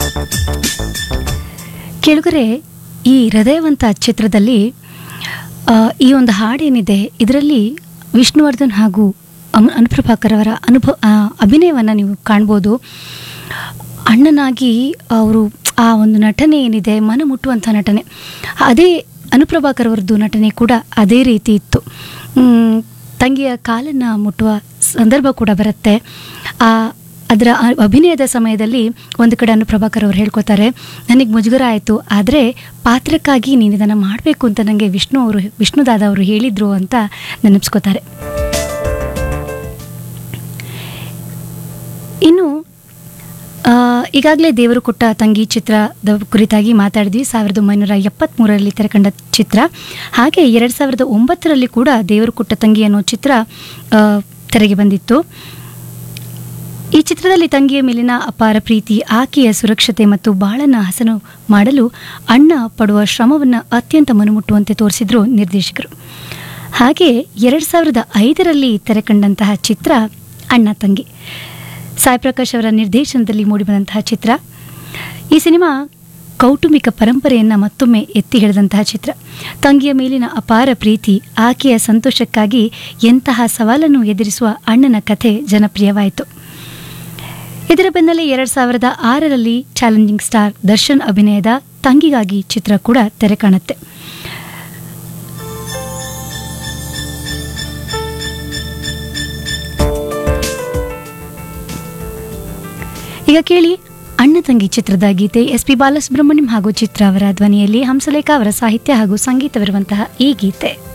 ಕೆಳಗರೆ ಈ ಹೃದಯವಂತ ಚಿತ್ರದಲ್ಲಿ ಆ, ಈ ಒಂದು ಹಾಡೇನಿದೆ ಇದರಲ್ಲಿ ವಿಷ್ಣುವರ್ಧನ್ ಹಾಗೂ ಅಮ್- ಅನುಪ್ರಭಾಕರ್ ಅವರ ಅನುಭವ ಅಭಿನಯವನ್ನು ನೀವು ಕಾಣ್ಬೋದು ಅಣ್ಣನಾಗಿ ಅವರು ಆ ಒಂದು ನಟನೆ ಏನಿದೆ ಮನ ಮುಟ್ಟುವಂಥ ನಟನೆ ಅದೇ ಅನುಪ್ರಭಾಕರ್ ಅವರದ್ದು ನಟನೆ ಕೂಡ ಅದೇ ರೀತಿ ಇತ್ತು ಮ್, ತಂಗಿಯ ಕಾಲನ್ನು ಮುಟ್ಟುವ ಸಂದರ್ಭ ಕೂಡ ಬರುತ್ತೆ ಆ ಅದರ ಅ- ಅಭಿನಯದ ಸಮಯದಲ್ಲಿ ಒಂದು ಕಡೆ ಅನುಪ್ರಭಾಕರ್ ಅವರು ಹೇಳ್ಕೊತಾರೆ ನನಗೆ ಮುಜುಗರ ಆಯಿತು ಆದರೆ ಪಾತ್ರಕ್ಕಾಗಿ ನೀನು ಇದನ್ನು ಮಾಡಬೇಕು ಅಂತ ನನಗೆ ವಿಷ್ಣು ಅವರು ವಿಷ್ಣುದಾದ ಅವರು ಹೇಳಿದರು ಅಂತ ನೆನಪಿಸ್ಕೋತಾರೆ ಇನ್ನು ಆ, ಈಗಾಗಲೇ ದೇವರು ಕೊಟ್ಟ ತಂಗಿ ಚಿತ್ರದ ಕುರಿತಾಗಿ ಮಾತಾಡಿದ್ವಿ ಸಾವಿರದ ಒಂಬೈನೂರ ಎಪ್ಪತ್ತ್ಮೂರರಲ್ಲಿ ತೆರೆಕಂಡ ಚಿತ್ರ ಹಾಗೆ ಎರಡು ಸಾವಿರದ ಒಂಬತ್ತರಲ್ಲಿ ಕೂಡ ದೇವರು ಕೊಟ್ಟ ತಂಗಿ ಅನ್ನೋ ಚಿತ್ರ ಆ, ತೆರೆಗೆ ಬಂದಿತ್ತು ಈ ಚಿತ್ರದಲ್ಲಿ ತಂಗಿಯ ಮೇಲಿನ ಅಪಾರ ಪ್ರೀತಿ ಆಕೆಯ ಸುರಕ್ಷತೆ ಮತ್ತು ಬಾಳನ್ನ ಹಸನು ಮಾಡಲು ಅಣ್ಣ ಪಡುವ ಶ್ರಮವನ್ನು ಅತ್ಯಂತ ಮನಮುಟ್ಟುವಂತೆ ತೋರಿಸಿದ್ರು ನಿರ್ದೇಶಕರು ಹಾಗೆ ಎರಡು ಸಾವಿರದ ಐದರಲ್ಲಿ ತೆರೆಕಂಡಂತಹ ಚಿತ್ರ ಅಣ್ಣ ತಂಗಿ ಸಾಯಿ ಪ್ರಕಾಶ್ ಅವರ ನಿರ್ದೇಶನದಲ್ಲಿ ಮೂಡಿಬಂದಂತಹ ಚಿತ್ರ ಈ ಸಿನಿಮಾ ಕೌಟುಂಬಿಕ ಪರಂಪರೆಯನ್ನು ಮತ್ತೊಮ್ಮೆ ಎತ್ತಿ ಹಿಡಿದಂತಹ ಚಿತ್ರ ತಂಗಿಯ ಮೇಲಿನ ಅಪಾರ ಪ್ರೀತಿ ಆಕೆಯ ಸಂತೋಷಕ್ಕಾಗಿ ಎಂತಹ ಸವಾಲನ್ನು ಎದುರಿಸುವ ಅಣ್ಣನ ಕಥೆ ಜನಪ್ರಿಯವಾಯಿತು ಇದರ ಬೆನ್ನಲ್ಲೇ ಎರಡ್ ಸಾವಿರದ ಆರರಲ್ಲಿ ಚಾಲೆಂಜಿಂಗ್ ಸ್ಟಾರ್ ದರ್ಶನ್ ಅಭಿನಯದ ತಂಗಿಗಾಗಿ ಚಿತ್ರ ಕೂಡ ತೆರೆ ಕಾಣುತ್ತೆ ಈಗ ಕೇಳಿ ಅಣ್ಣ ತಂಗಿ ಚಿತ್ರದ ಗೀತೆ ಎಸ್ ಪಿ ಬಾಲಸುಬ್ರಹ್ಮಣ್ಯಂ ಹಾಗೂ ಚಿತ್ರ ಅವರ ಧ್ವನಿಯಲ್ಲಿ ಹಂಸಲೇಖ ಅವರ ಸಾಹಿತ್ಯ ಹಾಗೂ ಸಂಗೀತವಿರುವಂತಹ ಈ ಗೀತೆ